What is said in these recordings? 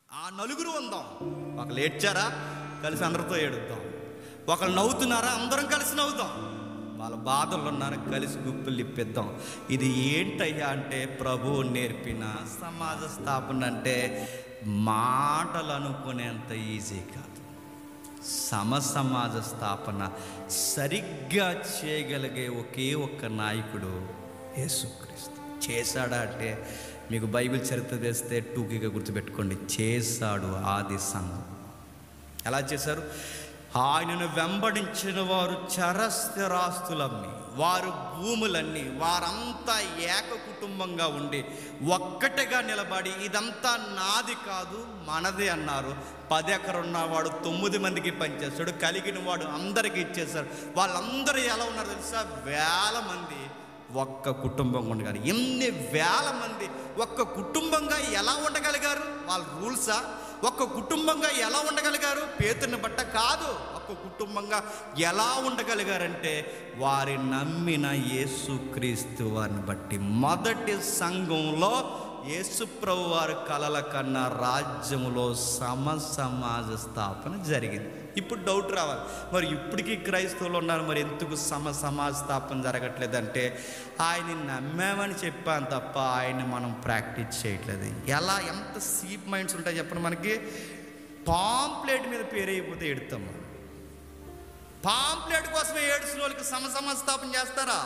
ఆ నలుగురు ఉందాం ఒకళ్ళు ఏడ్చారా కలిసి అందరితో ఏడుద్దాం ఒకళ్ళు నవ్వుతున్నారా అందరం కలిసి నవ్వుదాం వాళ్ళ బాధలు ఉన్నారు కలిసి గుప్పులు ఇప్పిద్దాం ఇది ఏంటయ్యా అంటే ప్రభువు నేర్పిన సమాజ స్థాపన అంటే మాటలు అనుకునేంత ఈజీ కాదు సమ సమాజ స్థాపన సరిగ్గా చేయగలిగే ఒకే ఒక్క నాయకుడు యేసుక్రీస్తు చేశాడా అంటే మీకు బైబిల్ చరిత్ర తెస్తే టూకీగా గుర్తుపెట్టుకోండి చేశాడు ఆది సంఘం ఎలా చేశారు ఆయనను వెంబడించిన వారు చరస్థిరాస్తులమ్మి వారు భూములన్నీ వారంతా ఏక కుటుంబంగా ఉండి ఒక్కటిగా నిలబడి ఇదంతా నాది కాదు మనది అన్నారు పది ఎకరం ఉన్నవాడు తొమ్మిది మందికి పనిచేస్తాడు కలిగిన వాడు అందరికీ ఇచ్చేశారు వాళ్ళందరూ ఎలా ఉన్నారు తెలుసా వేల మంది ఒక్క కుటుంబంగా ఉండగలిగారు ఎన్ని వేల మంది ఒక్క కుటుంబంగా ఎలా ఉండగలిగారు వాళ్ళ రూల్సా ఒక్క కుటుంబంగా ఎలా ఉండగలిగారు పేతుని బట్ట కాదు ఒక్క కుటుంబంగా ఎలా ఉండగలిగారంటే వారి నమ్మిన యేసుక్రీస్తు వారిని బట్టి మొదటి సంఘంలో యేసుప్రభు వారి కలల కన్నా రాజ్యములో సమ సమాజ స్థాపన జరిగింది ఇప్పుడు డౌట్ రావాలి మరి ఇప్పటికీ క్రైస్తవులు ఉన్నారు మరి ఎందుకు సమ సమాజ స్థాపన జరగట్లేదంటే ఆయన్ని నమ్మామని చెప్పాను తప్ప ఆయన్ని మనం ప్రాక్టీస్ చేయట్లేదు ఎలా ఎంత సీప్ మైండ్స్ ఉంటాయి చెప్పండి మనకి పాంప్లెట్ మీద పేరు అయిపోతే ఎడతాం మనం పాంప్లెట్ కోసమే ఏడుస్తున్న వాళ్ళకి సమ సమాజ స్థాపన చేస్తారా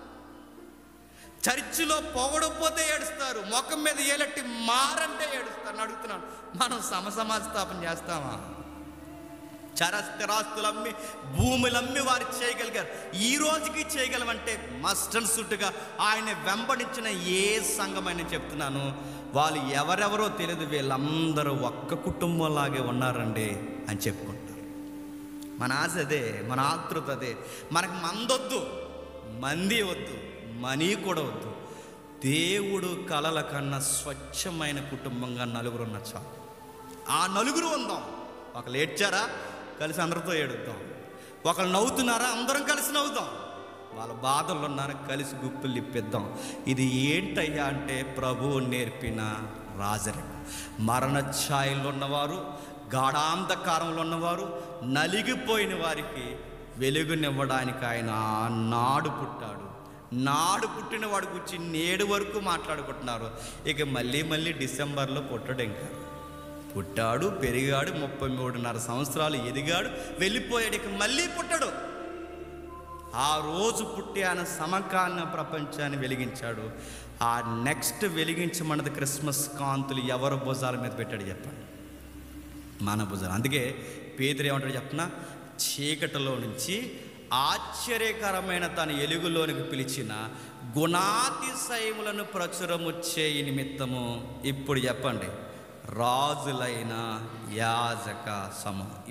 చర్చిలో పొగడపోతే ఏడుస్తారు ముఖం మీద ఏలెట్టి మారంటే ఏడుస్తారు అని అడుగుతున్నాను మనం సమసమాజ స్థాపన చేస్తామా చరస్థిరాస్తులు అమ్మి భూములు అమ్మి వారు చేయగలిగారు ఈ రోజుకి చేయగలమంటే మస్ట్ అండ్ సుట్టుగా ఆయన వెంబడించిన ఏ సంఘమైనా చెప్తున్నాను వాళ్ళు ఎవరెవరో తెలియదు వీళ్ళందరూ ఒక్క కుటుంబంలాగే ఉన్నారండి అని చెప్పుకుంటారు మన ఆశ అదే మన ఆతృత అదే మనకు మందొద్దు మంది వద్దు మనీ కూడా వద్దు దేవుడు కలల కన్నా స్వచ్ఛమైన కుటుంబంగా నలుగురు ఉన్న చాలు ఆ నలుగురు ఉందాం ఒకళ్ళు ఏడ్చారా కలిసి అందరితో ఏడుద్దాం ఒకళ్ళు నవ్వుతున్నారా అందరం కలిసి నవ్వుదాం వాళ్ళ బాధలు ఉన్నారు కలిసి గుప్పులు ఇప్పిద్దాం ఇది ఏంటయ్యా అంటే ప్రభువు నేర్పిన రాజరికం మరణ ఛాయల్లో ఉన్నవారు గాఢాంధకారంలో ఉన్నవారు నలిగిపోయిన వారికి వెలుగునివ్వడానికి ఆయన నాడు పుట్టాడు నాడు పుట్టిన వాడి గురించి నేడు వరకు మాట్లాడుకుంటున్నారు ఇక మళ్ళీ మళ్ళీ డిసెంబర్లో పుట్టడు ఇంకా పుట్టాడు పెరిగాడు ముప్పై మూడున్నర సంవత్సరాలు ఎదిగాడు వెళ్ళిపోయాడు ఇక మళ్ళీ పుట్టడు ఆ రోజు పుట్టి ఆయన సమకాలీన ప్రపంచాన్ని వెలిగించాడు ఆ నెక్స్ట్ వెలిగించమన్నది క్రిస్మస్ కాంతులు ఎవరి భుజాల మీద పెట్టాడు చెప్పండి మన భుజాలు అందుకే పేదరు ఏమంటాడు చెప్పిన చీకటిలో నుంచి ఆశ్చర్యకరమైన తన ఎలుగులోనికి పిలిచిన గుణాతిశయములను ప్రచురము చేయి నిమిత్తము ఇప్పుడు చెప్పండి రాజులైన యాజక సమూహం